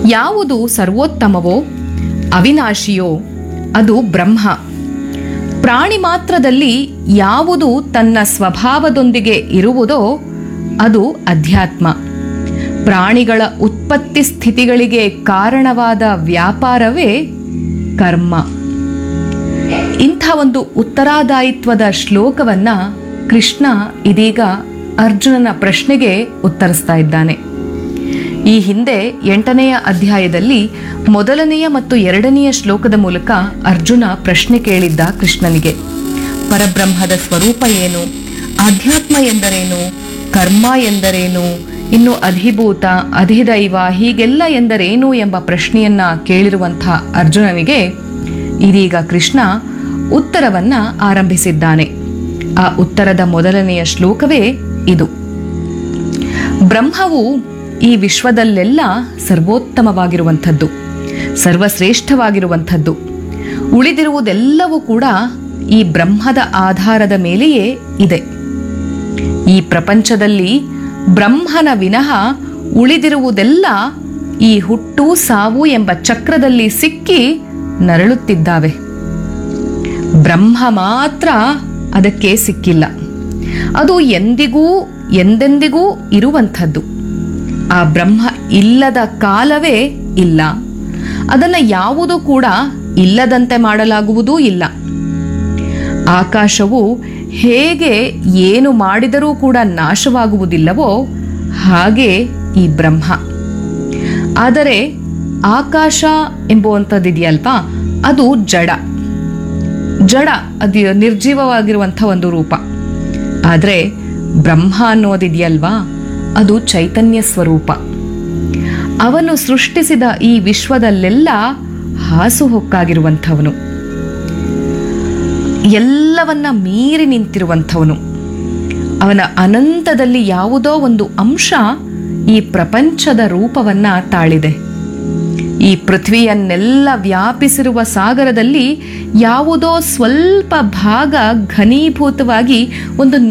ಯಾವುದು ಸರ್ವೋತ್ತಮವೋ ಅವಿನಾಶಿಯೋ ಅದು ಬ್ರಹ್ಮ ಪ್ರಾಣಿ ಮಾತ್ರದಲ್ಲಿ ಯಾವುದು ತನ್ನ ಸ್ವಭಾವದೊಂದಿಗೆ ಇರುವುದೋ ಅದು ಅಧ್ಯಾತ್ಮ ಪ್ರಾಣಿಗಳ ಉತ್ಪತ್ತಿ ಸ್ಥಿತಿಗಳಿಗೆ ಕಾರಣವಾದ ವ್ಯಾಪಾರವೇ ಕರ್ಮ ಇಂಥ ಒಂದು ಉತ್ತರಾದಾಯಿತ್ವದ ಶ್ಲೋಕವನ್ನ ಕೃಷ್ಣ ಇದೀಗ ಅರ್ಜುನನ ಪ್ರಶ್ನೆಗೆ ಉತ್ತರಿಸ್ತಾ ಇದ್ದಾನೆ ಈ ಹಿಂದೆ ಎಂಟನೆಯ ಅಧ್ಯಾಯದಲ್ಲಿ ಮೊದಲನೆಯ ಮತ್ತು ಎರಡನೆಯ ಶ್ಲೋಕದ ಮೂಲಕ ಅರ್ಜುನ ಪ್ರಶ್ನೆ ಕೇಳಿದ್ದ ಕೃಷ್ಣನಿಗೆ ಪರಬ್ರಹ್ಮದ ಸ್ವರೂಪ ಏನು ಆಧ್ಯಾತ್ಮ ಎಂದರೇನು ಕರ್ಮ ಎಂದರೇನು ಇನ್ನು ಅಧಿಭೂತ ಅಧಿದೈವ ಹೀಗೆಲ್ಲ ಎಂದರೇನು ಎಂಬ ಪ್ರಶ್ನೆಯನ್ನ ಕೇಳಿರುವಂಥ ಅರ್ಜುನನಿಗೆ ಇದೀಗ ಕೃಷ್ಣ ಉತ್ತರವನ್ನ ಆರಂಭಿಸಿದ್ದಾನೆ ಆ ಉತ್ತರದ ಮೊದಲನೆಯ ಶ್ಲೋಕವೇ ಇದು ಬ್ರಹ್ಮವು ಈ ವಿಶ್ವದಲ್ಲೆಲ್ಲ ಸರ್ವೋತ್ತಮವಾಗಿರುವಂಥದ್ದು ಸರ್ವಶ್ರೇಷ್ಠವಾಗಿರುವಂಥದ್ದು ಉಳಿದಿರುವುದೆಲ್ಲವೂ ಕೂಡ ಈ ಬ್ರಹ್ಮದ ಆಧಾರದ ಮೇಲೆಯೇ ಇದೆ ಈ ಪ್ರಪಂಚದಲ್ಲಿ ಬ್ರಹ್ಮನ ವಿನಃ ಉಳಿದಿರುವುದೆಲ್ಲ ಈ ಹುಟ್ಟು ಸಾವು ಎಂಬ ಚಕ್ರದಲ್ಲಿ ಸಿಕ್ಕಿ ನರಳುತ್ತಿದ್ದಾವೆ ಬ್ರಹ್ಮ ಮಾತ್ರ ಅದಕ್ಕೆ ಸಿಕ್ಕಿಲ್ಲ ಅದು ಎಂದಿಗೂ ಎಂದೆಂದಿಗೂ ಇರುವಂಥದ್ದು ಆ ಬ್ರಹ್ಮ ಇಲ್ಲದ ಕಾಲವೇ ಇಲ್ಲ ಅದನ್ನು ಯಾವುದೂ ಕೂಡ ಇಲ್ಲದಂತೆ ಮಾಡಲಾಗುವುದೂ ಇಲ್ಲ ಆಕಾಶವು ಹೇಗೆ ಏನು ಮಾಡಿದರೂ ಕೂಡ ನಾಶವಾಗುವುದಿಲ್ಲವೋ ಹಾಗೆ ಈ ಬ್ರಹ್ಮ ಆದರೆ ಆಕಾಶ ಎಂಬುವಂಥದ್ದಿದೆಯಲ್ವಾ ಅದು ಜಡ ಜಡ ಅದು ನಿರ್ಜೀವವಾಗಿರುವಂಥ ಒಂದು ರೂಪ ಆದರೆ ಬ್ರಹ್ಮ ಅನ್ನೋದಿದೆಯಲ್ವಾ ಅದು ಚೈತನ್ಯ ಸ್ವರೂಪ ಅವನು ಸೃಷ್ಟಿಸಿದ ಈ ವಿಶ್ವದಲ್ಲೆಲ್ಲ ಹಾಸುಹೊಕ್ಕಾಗಿರುವಂಥವನು ಎಲ್ಲವನ್ನ ಮೀರಿ ನಿಂತಿರುವಂಥವನು ಅವನ ಅನಂತದಲ್ಲಿ ಯಾವುದೋ ಒಂದು ಅಂಶ ಈ ಪ್ರಪಂಚದ ರೂಪವನ್ನ ತಾಳಿದೆ ಈ ಪೃಥ್ವಿಯನ್ನೆಲ್ಲ ವ್ಯಾಪಿಸಿರುವ ಸಾಗರದಲ್ಲಿ ಯಾವುದೋ ಸ್ವಲ್ಪ ಭಾಗ ಘನೀಭೂತವಾಗಿ ಒಂದು